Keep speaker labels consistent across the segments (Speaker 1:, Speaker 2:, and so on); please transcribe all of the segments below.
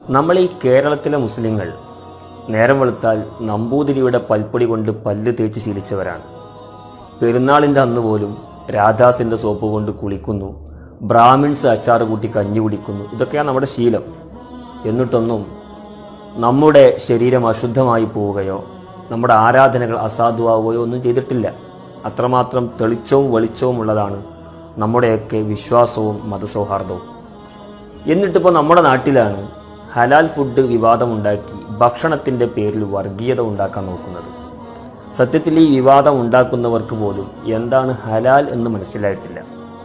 Speaker 1: നമ്മൾ ഈ കേരളത്തിലെ മുസ്ലിങ്ങൾ നേരം വെളുത്താൽ നമ്പൂതിരിയുടെ പൽപ്പൊടി കൊണ്ട് പല്ല് തേച്ച് ശീലിച്ചവരാണ് പെരുന്നാളിൻ്റെ അന്ന് പോലും രാധാസിൻ്റെ സോപ്പ് കൊണ്ട് കുളിക്കുന്നു ബ്രാഹ്മിൺസ് അച്ചാർ കൂട്ടി കഞ്ഞി കുടിക്കുന്നു ഇതൊക്കെയാണ് നമ്മുടെ ശീലം എന്നിട്ടൊന്നും നമ്മുടെ ശരീരം അശുദ്ധമായി പോവുകയോ നമ്മുടെ ആരാധനകൾ അസാധുവാവുകയോ ഒന്നും ചെയ്തിട്ടില്ല അത്രമാത്രം തെളിച്ചവും വെളിച്ചവും ഉള്ളതാണ് നമ്മുടെയൊക്കെ വിശ്വാസവും മതസൗഹാർദ്ദവും എന്നിട്ടിപ്പോൾ നമ്മുടെ നാട്ടിലാണ് ഹലാൽ ഫുഡ് വിവാദമുണ്ടാക്കി ഭക്ഷണത്തിൻ്റെ പേരിൽ വർഗീയത ഉണ്ടാക്കാൻ നോക്കുന്നത് സത്യത്തിൽ ഈ വിവാദം ഉണ്ടാക്കുന്നവർക്ക് പോലും എന്താണ് ഹലാൽ എന്ന് മനസ്സിലായിട്ടില്ല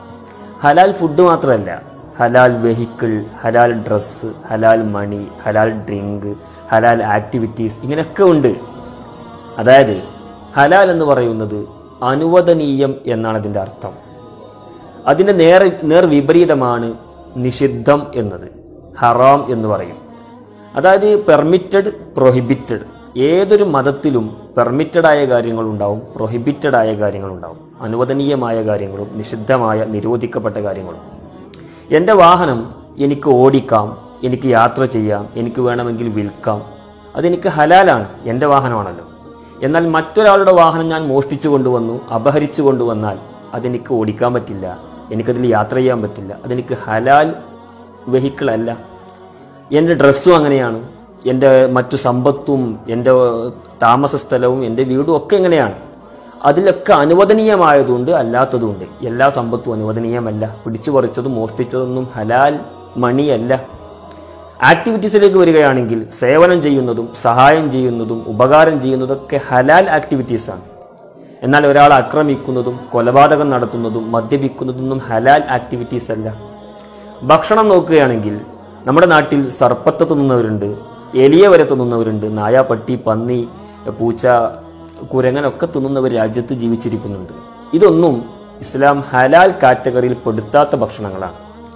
Speaker 1: ഹലാൽ ഫുഡ് മാത്രമല്ല ഹലാൽ വെഹിക്കിൾ ഹലാൽ ഡ്രസ്സ് ഹലാൽ മണി ഹലാൽ ഡ്രിങ്ക് ഹലാൽ ആക്ടിവിറ്റീസ് ഇങ്ങനെയൊക്കെ ഉണ്ട് അതായത് ഹലാൽ എന്ന് പറയുന്നത് അനുവദനീയം എന്നാണ് അതിൻ്റെ അർത്ഥം അതിൻ്റെ നേർ നേർ വിപരീതമാണ് നിഷിദ്ധം എന്നത് ഹറാം എന്ന് പറയും അതായത് പെർമിറ്റഡ് പ്രൊഹിബിറ്റഡ് ഏതൊരു മതത്തിലും പെർമിറ്റഡ് ആയ കാര്യങ്ങളുണ്ടാവും പ്രൊഹിബിറ്റഡ് ആയ കാര്യങ്ങളുണ്ടാവും അനുവദനീയമായ കാര്യങ്ങളും നിഷിദ്ധമായ നിരോധിക്കപ്പെട്ട കാര്യങ്ങളും എൻ്റെ വാഹനം എനിക്ക് ഓടിക്കാം എനിക്ക് യാത്ര ചെയ്യാം എനിക്ക് വേണമെങ്കിൽ വിൽക്കാം അതെനിക്ക് ഹലാലാണ് എൻ്റെ വാഹനമാണല്ലോ എന്നാൽ മറ്റൊരാളുടെ വാഹനം ഞാൻ മോഷ്ടിച്ചു കൊണ്ടുവന്നു അപഹരിച്ചു കൊണ്ടുവന്നാൽ അതെനിക്ക് ഓടിക്കാൻ പറ്റില്ല എനിക്കതിൽ യാത്ര ചെയ്യാൻ പറ്റില്ല അതെനിക്ക് ഹലാൽ വെഹിക്കിൾ അല്ല എൻ്റെ ഡ്രസ്സും അങ്ങനെയാണ് എൻ്റെ മറ്റു സമ്പത്തും എൻ്റെ താമസ സ്ഥലവും എൻ്റെ വീടും ഒക്കെ എങ്ങനെയാണ് അതിലൊക്കെ അനുവദനീയമായതുണ്ട് അല്ലാത്തതുണ്ട് എല്ലാ സമ്പത്തും അനുവദനീയമല്ല പിടിച്ചു പറിച്ചതും മോഷ്ടിച്ചതൊന്നും ഹലാൽ മണിയല്ല ആക്ടിവിറ്റീസിലേക്ക് വരികയാണെങ്കിൽ സേവനം ചെയ്യുന്നതും സഹായം ചെയ്യുന്നതും ഉപകാരം ചെയ്യുന്നതൊക്കെ ഹലാൽ ആക്ടിവിറ്റീസാണ് എന്നാൽ ഒരാൾ ആക്രമിക്കുന്നതും കൊലപാതകം നടത്തുന്നതും മദ്യപിക്കുന്നതൊന്നും ഹലാൽ ആക്ടിവിറ്റീസ് അല്ല ഭക്ഷണം നോക്കുകയാണെങ്കിൽ നമ്മുടെ നാട്ടിൽ സർപ്പത്തെ തിന്നുന്നവരുണ്ട് എലിയ വരെ തിന്നുന്നവരുണ്ട് നായ പട്ടി പന്നി പൂച്ച കുരങ്ങനൊക്കെ തിന്നുന്നവർ രാജ്യത്ത് ജീവിച്ചിരിക്കുന്നുണ്ട് ഇതൊന്നും ഇസ്ലാം ഹലാൽ കാറ്റഗറിയിൽ പെടുത്താത്ത ഭക്ഷണങ്ങളാണ്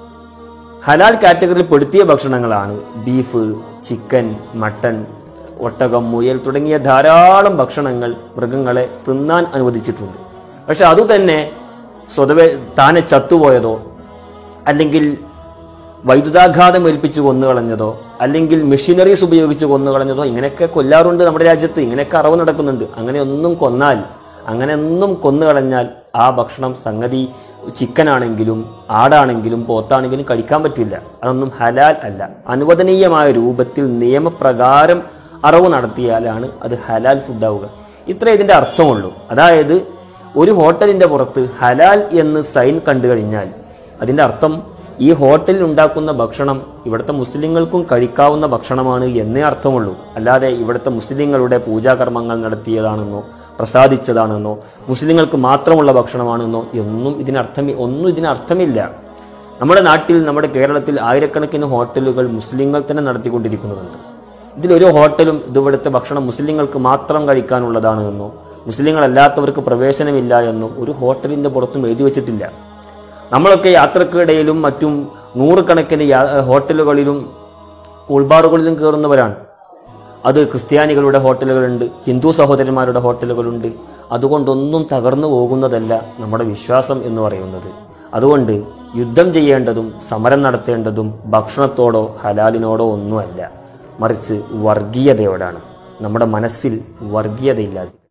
Speaker 1: ഹലാൽ കാറ്റഗറിയിൽ പെടുത്തിയ ഭക്ഷണങ്ങളാണ് ബീഫ് ചിക്കൻ മട്ടൻ ഒട്ടകം മുയൽ തുടങ്ങിയ ധാരാളം ഭക്ഷണങ്ങൾ മൃഗങ്ങളെ തിന്നാൻ അനുവദിച്ചിട്ടുണ്ട് പക്ഷെ അതുതന്നെ സ്വതവേ താനെ ചത്തുപോയതോ അല്ലെങ്കിൽ വൈദ്യുതാഘാതം ഏൽപ്പിച്ച് കൊന്നുകളഞ്ഞതോ അല്ലെങ്കിൽ മെഷീനറീസ് ഉപയോഗിച്ച് കൊന്നുകളഞ്ഞതോ ഇങ്ങനെയൊക്കെ കൊല്ലാറുണ്ട് നമ്മുടെ രാജ്യത്ത് ഇങ്ങനെയൊക്കെ അറിവ് നടക്കുന്നുണ്ട് അങ്ങനെയൊന്നും കൊന്നാൽ അങ്ങനെയൊന്നും കൊന്നുകളഞ്ഞാൽ ആ ഭക്ഷണം സംഗതി ചിക്കൻ ആണെങ്കിലും ആടാണെങ്കിലും പോത്താണെങ്കിലും കഴിക്കാൻ പറ്റില്ല അതൊന്നും ഹലാൽ അല്ല അനുവദനീയമായ രൂപത്തിൽ നിയമപ്രകാരം അറവ് നടത്തിയാലാണ് അത് ഹലാൽ ഫുഡാവുക ഇത്ര ഇതിൻ്റെ അർത്ഥമുള്ളൂ അതായത് ഒരു ഹോട്ടലിൻ്റെ പുറത്ത് ഹലാൽ എന്ന് സൈൻ കണ്ടു കഴിഞ്ഞാൽ അതിൻ്റെ അർത്ഥം ഈ ഹോട്ടലിൽ ഉണ്ടാക്കുന്ന ഭക്ഷണം ഇവിടുത്തെ മുസ്ലിങ്ങൾക്കും കഴിക്കാവുന്ന ഭക്ഷണമാണ് എന്നേ അർത്ഥമുള്ളൂ അല്ലാതെ ഇവിടുത്തെ മുസ്ലിങ്ങളുടെ പൂജാകർമ്മങ്ങൾ നടത്തിയതാണെന്നോ പ്രസാദിച്ചതാണെന്നോ മുസ്ലിങ്ങൾക്ക് മാത്രമുള്ള ഭക്ഷണമാണെന്നോ എന്നും ഇതിനർത്ഥം ഒന്നും ഇതിനർത്ഥമില്ല നമ്മുടെ നാട്ടിൽ നമ്മുടെ കേരളത്തിൽ ആയിരക്കണക്കിന് ഹോട്ടലുകൾ മുസ്ലിങ്ങൾ തന്നെ നടത്തിക്കൊണ്ടിരിക്കുന്നുണ്ട് ഇതിലൊരു ഹോട്ടലും ഇതിവിടുത്തെ ഭക്ഷണം മുസ്ലിങ്ങൾക്ക് മാത്രം കഴിക്കാനുള്ളതാണ് എന്നോ മുസ്ലിങ്ങളല്ലാത്തവർക്ക് പ്രവേശനമില്ല എന്നോ ഒരു ഹോട്ടലിൻ്റെ പുറത്തും എഴുതി വച്ചിട്ടില്ല നമ്മളൊക്കെ യാത്രക്കിടയിലും മറ്റും നൂറുകണക്കിന് യാ- ഹോട്ടലുകളിലും കൂൾബാറുകളിലും കയറുന്നവരാണ് അത് ക്രിസ്ത്യാനികളുടെ ഹോട്ടലുകളുണ്ട് ഹിന്ദു സഹോദരന്മാരുടെ ഹോട്ടലുകളുണ്ട് അതുകൊണ്ടൊന്നും തകർന്നു പോകുന്നതല്ല നമ്മുടെ വിശ്വാസം എന്ന് പറയുന്നത് അതുകൊണ്ട് യുദ്ധം ചെയ്യേണ്ടതും സമരം നടത്തേണ്ടതും ഭക്ഷണത്തോടോ ഹലാലിനോടോ ഒന്നുമല്ല മറിച്ച് വർഗീയതയോടാണ് നമ്മുടെ മനസ്സിൽ വർഗീയതയില്ലാതെ